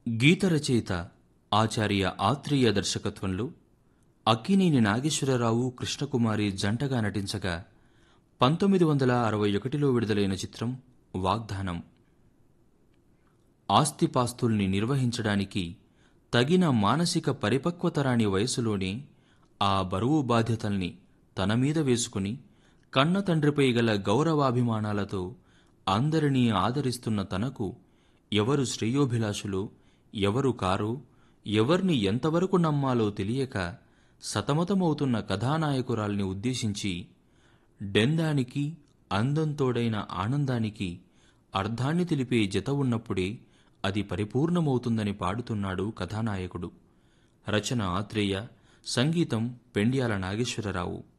గీత రచయిత ఆచార్య ఆత్రేయ దర్శకత్వంలో అక్కినేని నాగేశ్వరరావు కృష్ణకుమారి జంటగా నటించగా పంతొమ్మిది వందల అరవై ఒకటిలో విడుదలైన చిత్రం వాగ్దానం ఆస్తిపాస్తుల్ని నిర్వహించడానికి తగిన మానసిక పరిపక్వత రాని వయసులోనే ఆ బరువు బాధ్యతల్ని తన మీద వేసుకుని కన్న తండ్రిపై గల గౌరవాభిమానాలతో అందరినీ ఆదరిస్తున్న తనకు ఎవరు శ్రేయోభిలాషులో ఎవరు కారో ఎవర్ని ఎంతవరకు నమ్మాలో తెలియక సతమతమవుతున్న కథానాయకురాల్ని ఉద్దేశించి డెందానికి అందంతోడైన ఆనందానికి అర్థాన్ని తెలిపే జత ఉన్నప్పుడే అది పరిపూర్ణమవుతుందని పాడుతున్నాడు కథానాయకుడు రచన ఆత్రేయ సంగీతం పెండ్యాల నాగేశ్వరరావు